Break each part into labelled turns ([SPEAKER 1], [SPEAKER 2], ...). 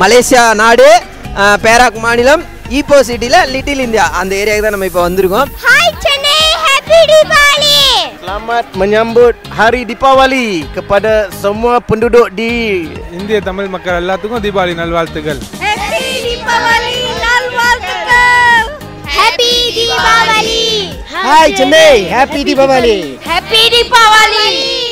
[SPEAKER 1] Malaysia நாடு அஹ், Perak மாநிலம் ஈப்போ சிட்டியில் லிட்டில் இந்தியா அந்த ஏரியாவுக்கு தான் நம்ம இப்போ வந்திருக்கோம்
[SPEAKER 2] Hai Chennai, happy Diwali!
[SPEAKER 3] Selamat menyambut Hari Deepawali kepada semua penduduk di
[SPEAKER 4] இந்திய தமிழ் மக்கள் எல்லாத்துக்கும் தீபாவளி நல்வாழ்த்துக்கள்
[SPEAKER 2] Happy Diwali, நல்வாழ்த்துக்கள்! Happy Diwali!
[SPEAKER 3] Hai Chennai, Happy Deepawali.
[SPEAKER 2] Happy Diwali!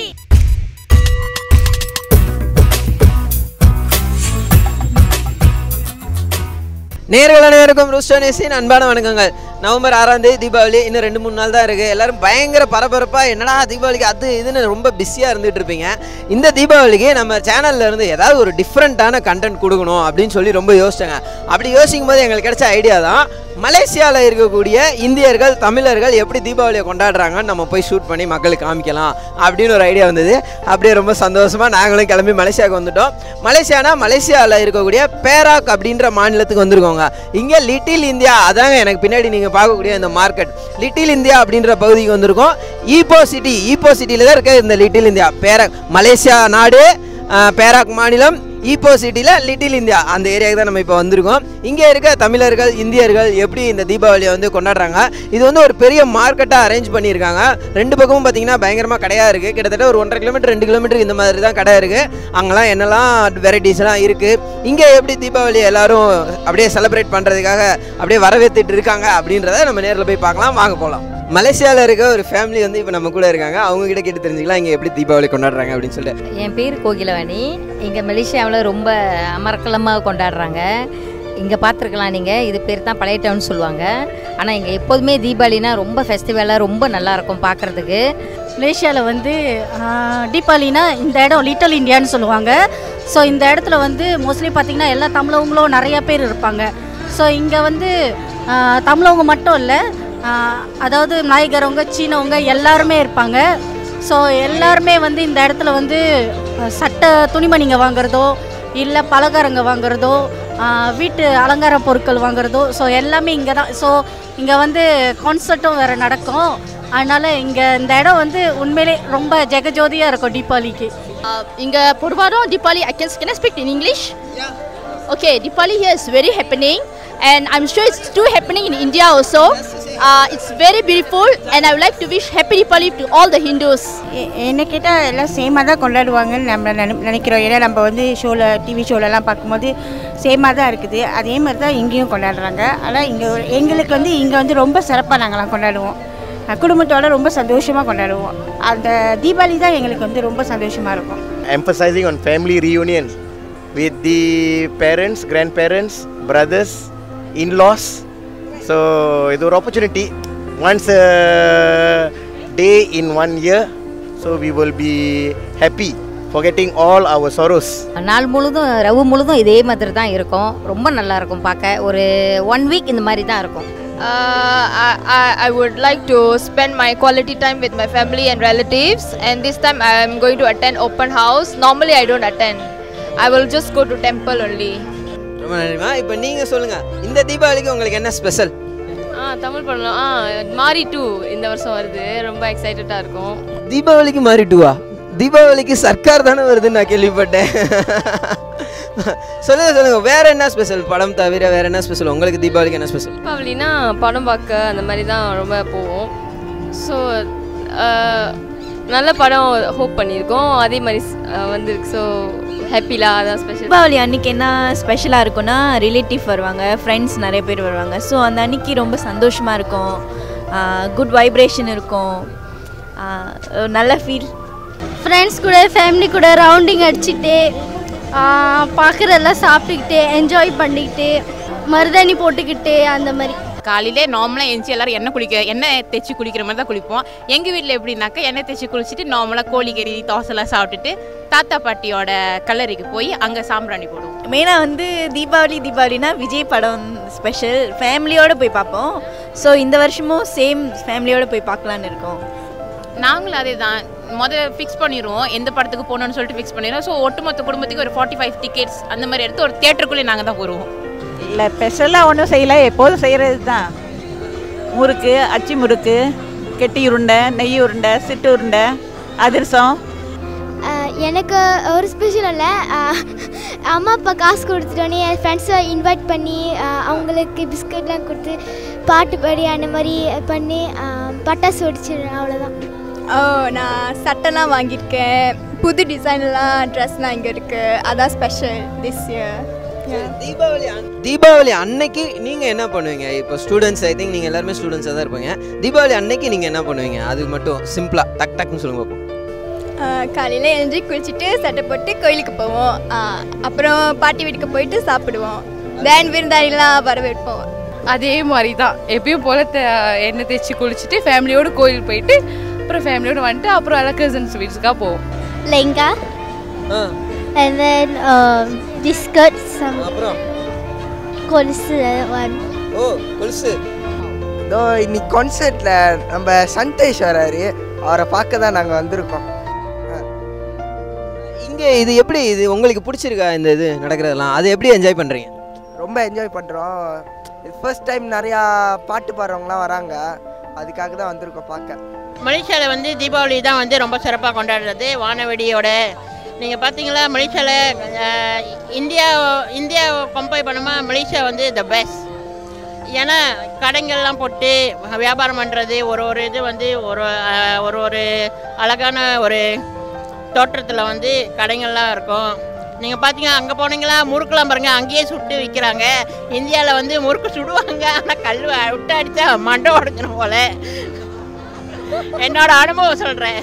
[SPEAKER 1] நேர்கள் அனைவருக்கும் ருஸ்டோனேஸின் அன்பான வணக்கங்கள் நவம்பர் ஆறாம் தேதி தீபாவளி இன்னும் ரெண்டு மூணு நாள் தான் இருக்குது எல்லாரும் பயங்கர பரபரப்பாக என்னடா தீபாவளிக்கு அது இதுன்னு ரொம்ப பிஸியாக இருந்துகிட்டு இருப்பீங்க இந்த தீபாவளிக்கு நம்ம சேனல்ல இருந்து ஏதாவது ஒரு டிஃப்ரெண்ட்டான கண்டென்ட் கொடுக்கணும் அப்படின்னு சொல்லி ரொம்ப யோசிச்சாங்க அப்படி யோசிக்கும் போது எங்களுக்கு கிடைச்ச ஐடியா தான் மலேசியாவில் இருக்கக்கூடிய இந்தியர்கள் தமிழர்கள் எப்படி தீபாவளியை கொண்டாடுறாங்கன்னு நம்ம போய் ஷூட் பண்ணி மக்களுக்கு காமிக்கலாம் அப்படின்னு ஒரு ஐடியா வந்தது அப்படியே ரொம்ப சந்தோஷமாக நாங்களும் கிளம்பி மலேசியாவுக்கு வந்துட்டோம் மலேசியானா மலேசியாவில் இருக்கக்கூடிய பேராக் அப்படின்ற மாநிலத்துக்கு வந்திருக்கோங்க இங்கே லிட்டில் இந்தியா அதாங்க எனக்கு பின்னாடி நீங்கள் பார்க்கக்கூடிய இந்த மார்க்கெட் லிட்டில் இந்தியா அப்படின்ற பகுதிக்கு வந்திருக்கோம் ஈப்போ சிட்டி ஈப்போ சிட்டியில் தான் இருக்க இந்த லிட்டில் இந்தியா பேராக் மலேசியா நாடு அஹ், பேராக் மாநிலம் ஈப்போ சிட்டியில் லிட்டில் இந்தியா அந்த ஏரியாவுக்கு தான் நம்ம இப்போ வந்திருக்கோம் இங்கே இருக்க தமிழர்கள் இந்தியர்கள் எப்படி இந்த தீபாவளியை வந்து கொண்டாடுறாங்க இது வந்து ஒரு பெரிய மார்க்கெட்டாக அரேஞ்ச் பண்ணியிருக்காங்க ரெண்டு பக்கமும் பார்த்தீங்கன்னா பயங்கரமாக கடையாக இருக்குது கிட்டத்தட்ட ஒரு ஒன்றரை கிலோமீட்டர் ரெண்டு கிலோமீட்டர் இந்த மாதிரி தான் கடை இருக்குது அங்கெல்லாம் என்னெல்லாம் வெரைட்டிஸ்லாம் இருக்குது இங்கே எப்படி தீபாவளி எல்லாரும் அப்படியே செலிப்ரேட் பண்ணுறதுக்காக அப்படியே வரவேற்றுட்டு இருக்காங்க அப்படின்றத நம்ம நேரில் போய் பார்க்கலாம் வாங்க போகலாம் மலேசியாவில் இருக்க ஒரு ஃபேமிலி வந்து இப்போ நம்ம கூட இருக்காங்க அவங்க கிட்ட கேட்டு தெரிஞ்சுக்கலாம் இங்கே எப்படி தீபாவளி கொண்டாடுறாங்க அப்படின்னு சொல்லிட்டு
[SPEAKER 5] என் பேர் கோகிலவாணி இங்கே மலேசியாவில் ரொம்ப அமர்க்கலமாக கொண்டாடுறாங்க இங்கே பார்த்துருக்கலாம் நீங்கள் இது பேர் தான் பழைய டவுன் சொல்லுவாங்க ஆனால் இங்கே எப்போதுமே தீபாவளினா ரொம்ப ஃபெஸ்டிவலாக ரொம்ப நல்லாயிருக்கும் பார்க்குறதுக்கு
[SPEAKER 6] மலேசியாவில் வந்து ஆஹ், தீபாவளினா இந்த இடம் லிட்டில் இந்தியான்னு சொல்லுவாங்க ஸோ இந்த இடத்துல வந்து மோஸ்ட்லி பார்த்திங்கன்னா எல்லா தமிழவங்களும் நிறைய பேர் இருப்பாங்க ஸோ இங்கே வந்து ஆஹ், தமிழவங்க மட்டும் இல்லை ஆஹ், அதாவது நாயகரவங்க சீனவங்க எல்லாருமே இருப்பாங்க ஸோ எல்லாருமே வந்து இந்த இடத்துல வந்து அஹ், சட்டை துணிமணிங்க வாங்குறதோ இல்லை பலகாரங்க வாங்குறதோ ஆஹ், வீட்டு அலங்கார பொருட்கள் வாங்குறதோ ஸோ எல்லாமே இங்கே தான் ஸோ இங்கே வந்து கான்சர்ட்டும் வேறு நடக்கும் அதனால் இங்கே இந்த இடம் வந்து உண்மையிலே ரொம்ப ஜெகஜோதியாக இருக்கும் தீபாவளிக்கு
[SPEAKER 7] இங்க பொதுவாரம் Diwali I can can I speak in English? Okay, Diwali here is very happening and I'm sure it's still happening in India also. Uh, it's very beautiful and I would like to wish happy Diwali to all the Hindus.
[SPEAKER 8] எ- என்ன கேட்டால் எல்லாம் சேமாக தான் கொண்டாடுவாங்கன்னு நம்ம நினை நினைக்கிறோம் ஏன்னா நம்ம வந்து ஷோவில் டிவி ஷோலலாம் பார்க்கும்போது சேமாக தான் இருக்குது அதே மாதிரி தான் இங்கேயும் கொண்டாடுறாங்க ஆனால் இங்கே எங்களுக்கு வந்து இங்கே வந்து ரொம்ப சிறப்பாக நாங்கள்லாம் கொண்டாடுவோம் அஹ் குடும்பத்தோட ரொம்ப சந்தோஷமாக கொண்டாடுவோம் அந்த தீபாவளி தான் எங்களுக்கு வந்து ரொம்ப சந்தோஷமாக இருக்கும்
[SPEAKER 3] emphasizing on family reunion with the parents, grandparents, brothers, in-laws. So it's an opportunity. Once a day in one year, so we will be happy, forgetting all our sorrows.
[SPEAKER 5] நாள் முழுதும் ரவு முழுதும் இதே மாதிரி தான் இருக்கும் ரொம்ப நல்லா இருக்கும் பார்க்க ஒரு ஒன் வீக் இந்த மாதிரி தான் இருக்கும்
[SPEAKER 7] Uh, I, I, I would like to spend my quality time with my family and relatives and this time I'm going to attend open house. Normally I don't attend. I will just go to temple only.
[SPEAKER 1] ரொம்ப நன்றிமா இப்போ நீங்கள் சொல்லுங்கள் இந்த தீபாவளிக்கு உங்களுக்கு என்ன special
[SPEAKER 9] ஆ தமிழ் படம் ஆ மாரி டூ இந்த வருஷம் வருது ரொம்ப எக்ஸைட்டடாக இருக்கும்
[SPEAKER 1] தீபாவளிக்கு மாறிட்டுவா தீபாவளிக்கு சர்க்கார் தானே வருதுன்னு நான் கேள்விப்பட்டேன் சொல்லுங்க சொல்லுங்க வேற என்ன ஸ்பெஷல் படம் தவிர வேற என்ன ஸ்பெஷல் உங்களுக்கு தீபாவளிக்கு என்ன ஸ்பெஷல்
[SPEAKER 9] தீபாவளினா படம் பார்க்க அந்த மாதிரி தான் ரொம்ப போவோம் ஸோ நல்ல படம் ஹோப் பண்ணியிருக்கோம் அதே மாதிரி அஹ், வந்திருக்கு ஸோ ஹாப்பிலா அதான் ஸ்பெஷல்
[SPEAKER 10] தீபாவளி அன்னைக்கு என்ன ஸ்பெஷலாக இருக்கும்னா ரிலேட்டிவ் வருவாங்க ஃப்ரெண்ட்ஸ் நிறைய பேர் வருவாங்க ஸோ அந்த அன்னைக்கு ரொம்ப சந்தோஷமாக இருக்கும் குட் வைப்ரேஷன் இருக்கும் ஆஹ் ஒரு நல்ல ஃபீல்
[SPEAKER 2] ஃப்ரெண்ட்ஸ் கூட ஃபேமிலி கூட ரவுண்டிங் அடிச்சுட்டு பார்க்குறதெல்லாம் சாப்பிட்டுக்கிட்டு என்ஜாய் பண்ணிக்கிட்டு மருதாணி போட்டுக்கிட்டு அந்த மாதிரி
[SPEAKER 11] காலையிலே நார்மலாக எஞ்சி எல்லாரும் எண்ணெய் குளிக்க எண்ணெய் தேய்ச்சி குளிக்கிற மாதிரி தான் குளிப்போம் எங்கள் வீட்டில் எப்படின்னாக்கா எண்ணெய் தேய்ச்சி குளிச்சுட்டு நார்மலாக கோழிக்கறி தோசைலாம் சாப்பிட்டுட்டு தாத்தா பாட்டியோட கல்லறைக்கு போய் அங்கே சாம்பிராணி போடுவோம்
[SPEAKER 10] மெயினாக வந்து தீபாவளி தீபாவளினா விஜய் படம் ஸ்பெஷல் ஃபேமிலியோடு போய் பார்ப்போம் ஸோ இந்த வருஷமும் சேம் ஃபேமிலியோடு போய் பார்க்கலான்னு இருக்கோம்
[SPEAKER 11] நாங்களும் அதே தான் முதல்ல ஃபிக்ஸ் பண்ணிடுவோம் எந்த படத்துக்கு போகணும்னு சொல்லிட்டு ஃபிக்ஸ் பண்ணிடுவோம் ஸோ ஒட்டுமொத்த குடும்பத்துக்கு ஒரு ஃபார்ட்டி ஃபைவ் டிக்கெட்ஸ் அந்த மாதிரி எடுத்து ஒரு தேட்டருக்குள்ளே நாங்கள் தான் வருவோம்
[SPEAKER 12] இல்லை ஸ்பெஷலாக ஒன்றும் செய்யலை எப்போதும் செய்கிறது தான் முறுக்கு அச்சி முறுக்கு கெட்டி உருண்டை நெய் உருண்டை சிட்டு உருண்டை அதிரசம்
[SPEAKER 2] ஆஹ்
[SPEAKER 13] எனக்கு ஒரு ஸ்பெஷல் இல்லை அம்மா அப்பா காசு கொடுத்துட்டோன்னே என் ஃப்ரெண்ட்ஸை இன்வைட் பண்ணி அஹ், அவங்களுக்கு பிஸ்கட்லாம் கொடுத்து பாட்டு பாடி அந்த மாதிரி பண்ணி அஹ், பட்டாசு வெடிச்சிடுறேன் அவ்வளோதான்
[SPEAKER 14] ஓ நான் சட்டைலாம் வாங்கியிருக்கேன் புது டிசைன்லாம் ட்ரெஸ்லாம் இங்கே இருக்குது அதான் ஸ்பெஷல் திஸ் இயர்
[SPEAKER 1] தீபாவளி அன்- தீபாவளி அன்னைக்கு நீங்க என்ன பண்ணுவீங்க இப்போ ஸ்டூடெண்ட்ஸ் ஐ திங்க் நீங்க எல்லாருமே ஸ்டூடெண்ட்ஸாக தான் இருப்பீங்க தீபாவளி அன்னைக்கு நீங்க என்ன பண்ணுவீங்க அது மட்டும் சிம்பிளா டக் டக்னு சொல்லுங்க பார்ப்போம்
[SPEAKER 14] காலையில் எழுந்து குளிச்சுட்டு சட்டை போட்டு கோயிலுக்கு போவோம் ஆ, அப்புறம் பாட்டி வீட்டுக்கு போயிட்டு சாப்பிடுவோம் தேன் விருந்தாளிலாம் வரவேற்போம்
[SPEAKER 9] அதே மாதிரி தான் எப்பயும் போல எண்ணெய் தேய்ச்சி குளிச்சுட்டு ஃபேமிலியோட கோயில் போயிட்டு அப்புறம் ஃபேமிலியோட வந்துட்டு அப்புறம் எல்லாம் கசின்ஸ் வீட்டுக்காக போவோம்
[SPEAKER 13] lehenga and then um, biscuits some
[SPEAKER 1] அப்புறம்
[SPEAKER 13] கொலுசு one
[SPEAKER 1] ஓ கொலுசு
[SPEAKER 15] இதோ இன்னைக்கு கான்சர்ட்டில் நம்ம சந்தேஷ் வராரு அவரை பார்க்க தான் நாங்கள் வந்திருக்கோம்
[SPEAKER 1] இங்க இது எப்படி இது உங்களுக்கு பிடிச்சிருக்கா இந்த இது நடக்கிறதெல்லாம் அது எப்படி என்ஜாய் பண்றீங்க
[SPEAKER 15] ரொம்ப என்ஜாய் பண்ணுறோம் ஃபர்ஸ்ட் டைம் நிறையா பாட்டு பாடுறவங்களாம் வராங்க அதுக்காக தான் வந்திருக்கோம் பார்க்க
[SPEAKER 16] மலேசியாவில் வந்து தீபாவளி தான் வந்து ரொம்ப சிறப்பாக கொண்டாடுறது வானவெடியோட நீங்கள் பார்த்தீங்களா மலேசியாவில் இந்தியா இந்தியா கம்பேர் பண்ணும்போது மலேசியா வந்து த பெஸ்ட் ஏன்னா கடைங்கள்லாம் போட்டு வியாபாரம் பண்ணுறது ஒரு ஒரு இது வந்து ஒரு அஹ், ஒரு ஒரு அழகான ஒரு தோற்றத்தில் வந்து கடைங்கள்லாம் இருக்கும் நீங்கள் பார்த்தீங்க அங்கே போனீங்களா முறுக்கெல்லாம் பாருங்க அங்கேயே சுட்டு விற்கிறாங்க இந்தியாவில் வந்து முறுக்கு சுடுவாங்க ஆனால் கல் விட்டு அடித்தா மண்டை உடஞ்சிடும் போல என்னோட அனுபவம் சொல்கிறேன்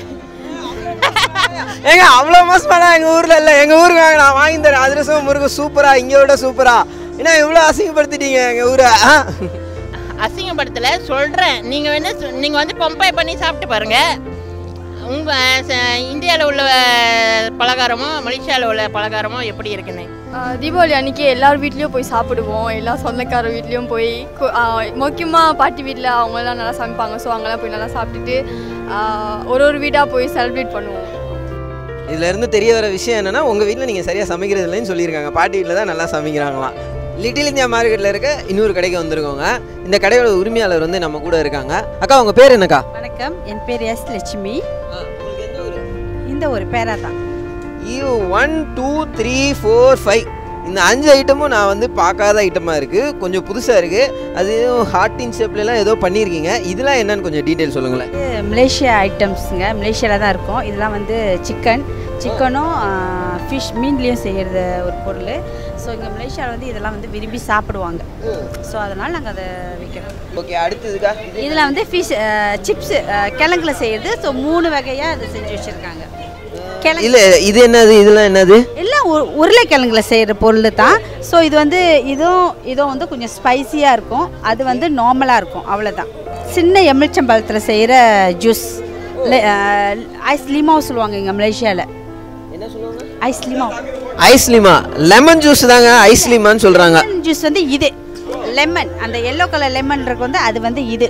[SPEAKER 1] ஏங்க அவ்வளோ மோசமாடா எங்க ஊர்ல இல்ல எங்க ஊருக்கு வாங்க நான் வாங்கி தரேன் அதிரசம் முருகு சூப்பரா இங்க விட சூப்பரா என்ன இவ்வளோ அசிங்கப்படுத்திட்டீங்க எங்க ஊரை ஆ?
[SPEAKER 16] அசிங்கப்படுத்தல சொல்கிறேன் நீங்கள் வந்து நீங்கள் வந்து கம்பேர் பண்ணி சாப்பிட்டு பாருங்கள் உங்கள் இந்தியாவில் உள்ள பலகாரமும் மலேசியாவில் உள்ள பலகாரமும் எப்படி இருக்குன்னு
[SPEAKER 14] தீபாவளி அன்றைக்கி எல்லார் வீட்லேயும் போய் சாப்பிடுவோம் எல்லா சொந்தக்கார வீட்லேயும் போய் முக்கியமாக பாட்டி வீட்டில் அவங்கெல்லாம் நல்லா சமைப்பாங்க ஸோ அங்கெல்லாம் போய் நல்லா சாப்பிட்டுட்டு ஆ, ஒரு ஒரு வீடாக போய் செலிப்ரேட் பண்ணுவோம்
[SPEAKER 1] இதுல இருந்து தெரிய வர விஷயம் என்னன்னா உங்க வீட்ல நீங்க சரியா சமைக்கிறது இல்லைன்னு சொல்லியிருக்காங்க பாட்டி வீட்டில் தான் நல்லா சமைக்கிறாங்களாம் லிட்டில் இந்தியா மார்க்கெட்ல இருக்க இன்னொரு கடைக்கு வந்திருக்கோங்க இந்த கடையோட உரிமையாளர் வந்து நம்ம கூட இருக்காங்க அக்கா உங்க பேர் என்னக்கா
[SPEAKER 17] வணக்கம் என் பேர் எஸ் லட்சுமி இந்த ஒரு பேரா தான்
[SPEAKER 1] U one two three four five இந்த அஞ்சு ஐட்டமும் நான் வந்து பார்க்காத ஐட்டமாக இருக்குது கொஞ்சம் புதுசாக இருக்குது அது ஹார்டின் ஷேப்லலாம் ஏதோ பண்ணியிருக்கீங்க இதெல்லாம் என்னன்னு கொஞ்சம் டீட்டெயில் சொல்லுங்களேன்
[SPEAKER 17] இது மலேசியா ஐட்டம்ஸுங்க மலேசியாவில் தான் இருக்கும் இதெல்லாம் வந்து சிக்கன் சிக்கனும் ஃபிஷ் மீன்லேயும் செய்கிறது ஒரு பொருள் ஸோ இங்கே மலேசியாவில் வந்து இதெல்லாம் வந்து விரும்பி சாப்பிடுவாங்க ஸோ அதனால் நாங்கள் அதை விற்கிறோம்
[SPEAKER 1] ஓகே அடுத்ததுக்கா
[SPEAKER 17] இதில் வந்து ஃபிஷ் சிப்ஸு கிழங்குல செய்கிறது ஸோ மூணு வகையாக அதை செஞ்சு வச்சுருக்காங்க கிழங்கு
[SPEAKER 1] இல்லை இது என்னது இதெல்லாம் என்னது
[SPEAKER 17] எல்லாம் உ- உருளைக்கிழங்குல செய்கிற பொருள் தான் ஸோ இது வந்து இதுவும் இதுவும் வந்து கொஞ்சம் ஸ்பைசியாக இருக்கும் அது வந்து நார்மலாக இருக்கும் அவ்வளோதான் சின்ன எலுமிச்சம்பழத்தில் செய்கிற ஜூஸ் ஐஸ் லிமாவும் சொல்லுவாங்க இங்கே மலேசியாவில்
[SPEAKER 1] என்ன சொல்லுவாங்க
[SPEAKER 17] ஐஸ் லிமா
[SPEAKER 1] ஐஸ்லிமா லெமன் ஜூஸ் தாங்க ஐஸ்லிமான்னு சொல்கிறாங்க
[SPEAKER 17] ஜூஸ் வந்து இது லெமன் அந்த எல்லோ கலர் லெமன் இருக்கு வந்து அது வந்து இது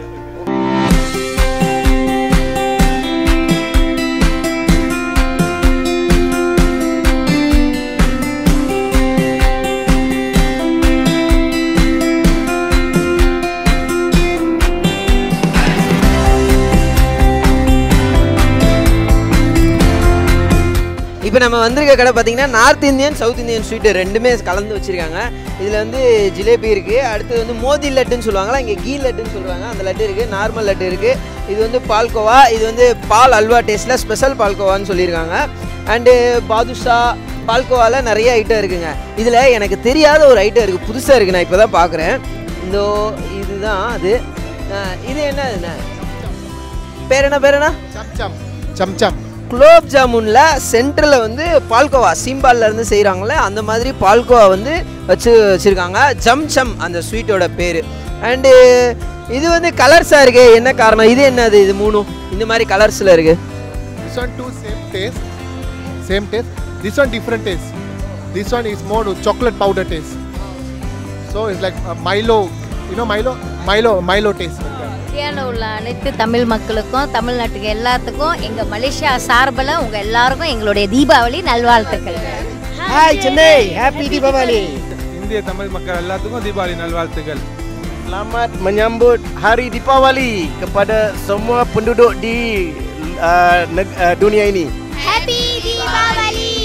[SPEAKER 1] இப்போ நம்ம வந்திருக்க கடை பார்த்தீங்கன்னா north Indian south Indian sweet ரெண்டுமே கலந்து வச்சுருக்காங்க இதில் வந்து ஜிலேபி இருக்குது அடுத்து வந்து மோதி லட்டுன்னு சொல்லுவாங்களா இங்கே கீ லட்டுன்னு சொல்கிறாங்க அந்த லட்டு இருக்குது நார்மல் லட்டு இருக்குது இது வந்து பால்கோவா இது வந்து பால் அல்வா டேஸ்ட்டில் ஸ்பெஷல் பால்கோவான்னு சொல்லியிருக்காங்க அண்டு பாதுஷா பால்கோவாவில் நிறைய ஐட்டம் இருக்குங்க இதில் எனக்கு தெரியாத ஒரு ஐட்டம் இருக்குது புதுசாக இருக்குது நான் இப்போ தான் பார்க்குறேன் இந்த இதுதான் அது அஹ் இது என்ன என்ன பேர் என்ன பேர் என்ன
[SPEAKER 18] சம்சம் சம்சம்
[SPEAKER 1] குலோப் ஜாமுனில் சென்டரில் வந்து பால்கோவா சீம்பால்ல இருந்து செய்கிறாங்களே அந்த மாதிரி பால்கோவா வந்து வச்சு வச்சுருக்காங்க ஜம் சம் அந்த ஸ்வீட்டோட பேர் அண்டு இது வந்து கலர்ஸாக இருக்கு என்ன காரணம் இது என்னது இது மூணும் இந்த மாதிரி கலர்ஸில் இருக்கு
[SPEAKER 18] This one too same taste, same taste. This one different taste. This one is more chocolate powder taste. So it's like uh, Milo. You know Milo? Milo, Milo taste.
[SPEAKER 5] இந்தியாவில் உள்ள அனைத்து தமிழ் மக்களுக்கும் தமிழ்நாட்டுக்கு எல்லாத்துக்கும் எங்கள் மலேசியா சார்பில் உங்கள் எல்லாருக்கும் எங்களுடைய தீபாவளி நல்வாழ்த்துக்கள்
[SPEAKER 15] ஹாய் சென்னை ஹாப்பி தீபாவளி
[SPEAKER 4] இந்திய தமிழ் மக்கள் எல்லாத்துக்கும் தீபாவளி நல்வாழ்த்துக்கள்
[SPEAKER 3] Selamat menyambut Hari Deepawali kepada semua penduduk di uh, neg- uh, dunia ini.
[SPEAKER 13] Happy Deepavali!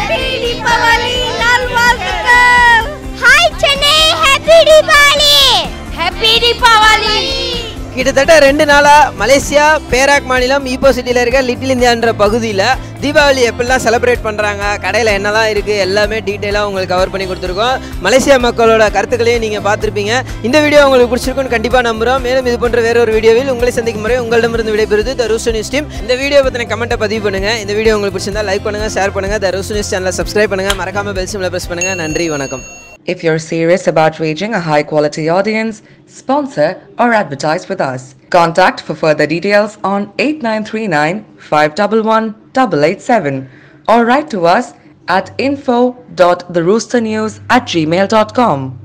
[SPEAKER 13] Deepavali நல்வாழ்த்துக்கள் hi Chennai happy Deepavali happy Deepavali
[SPEAKER 1] கிட்டத்தட்ட ரெண்டு நாளாக மலேசியா பேராக் மாநிலம் ஈப்போ சிட்டியில் இருக்க லிட்டில் இந்தியான்ற பகுதியில் தீபாவளி எப்படிலாம் செலிப்ரேட் பண்ணுறாங்க கடையில் என்னலாம் இருக்குது எல்லாமே டீட்டெயிலாக உங்களுக்கு கவர் பண்ணி கொடுத்துருக்கோம் மலேசியா மக்களோட கருத்துக்களையும் நீங்கள் பார்த்துருப்பீங்க இந்த வீடியோ உங்களுக்கு பிடிச்சிருக்குன்னு கண்டிப்பாக நம்புகிறோம் மேலும் இது போன்ற வேற ஒரு வீடியோவில் உங்களை சந்திக்கும் முறை உங்களிடமிருந்து விடைபெறுது த ரூஸ்டோ நியூஸ் டீம் இந்த வீடியோ பற்றின கமெண்ட்டை பதிவு பண்ணுங்கள் இந்த வீடியோ உங்களுக்கு பிடிச்சிருந்தா லைக் பண்ணுங்கள் ஷேர் பண்ணுங்கள் த ரூஸ்டோ நியூஸ் சேனலை சப்ஸ்கிரைப் பண்ணுங்கள் மறக்காமல் பெல் சிம்மில் ப்ரெஸ் பண்ணுங்கள் நன்றி வணக்கம்
[SPEAKER 19] If you're serious about reaching a high quality audience, sponsor or advertise with us. Contact for further details on 8939 511 887 or write to us at info.theroosternews at gmail.com.